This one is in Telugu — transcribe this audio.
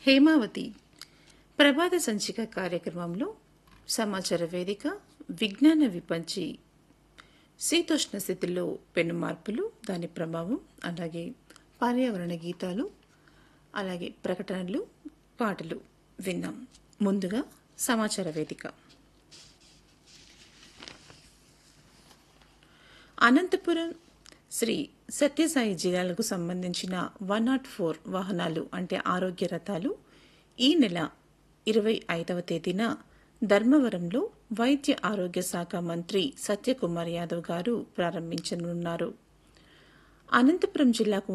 హేమావతి ప్రభాత సంచిక కార్యక్రమంలో సమాచార వేదిక విజ్ఞాన విపంచి శీతోష్ణ స్థితిలో పెను మార్పులు దాని ప్రభావం అలాగే పర్యావరణ గీతాలు అలాగే ప్రకటనలు పాటలు విన్నాం ముందుగా సమాచార వేదిక అనంతపురం శ్రీ సత్యసాయి జిల్లాలకు సంబంధించిన వన్ నాట్ ఫోర్ వాహనాలు అంటే ఆరోగ్య రథాలు ఈ నెల ఇరవై ఐదవ తేదీన ధర్మవరంలో వైద్య ఆరోగ్య శాఖ మంత్రి సత్యకుమార్ యాదవ్ గారు ప్రారంభించనున్నారు అనంతపురం జిల్లాకు